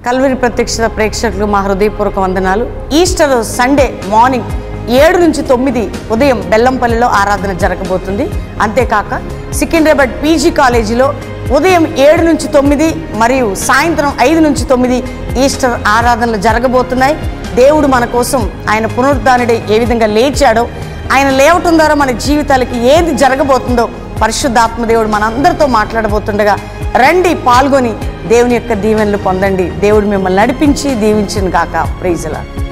Calvary ప్రత్యక్షత ప్రేక్షకులు మా హృదయపూర్వక వందనాలు ఈస్టర్ సండే మార్నింగ్ ఏడు నుంచి తొమ్మిది ఉదయం బెల్లంపల్లిలో ఆరాధన జరగబోతుంది అంతేకాక సికింద్రాబాద్ పీజీ కాలేజీలో ఉదయం ఏడు నుంచి తొమ్మిది మరియు సాయంత్రం ఐదు నుంచి తొమ్మిది ఈస్టర్ ఆరాధనలు జరగబోతున్నాయి దేవుడు మన కోసం ఆయన పునరుద్ధానుడే ఏ విధంగా లేచాడో ఆయన లేవటం ద్వారా మన జీవితాలకి ఏది జరగబోతుందో పరిశుద్ధాత్మ దేవుడు మనందరితో మాట్లాడబోతుండగా రండి పాల్గొని దేవుని యొక్క దీవెనలు పొందండి దేవుడు మిమ్మల్ని నడిపించి దీవించిన కాక ప్రైజలా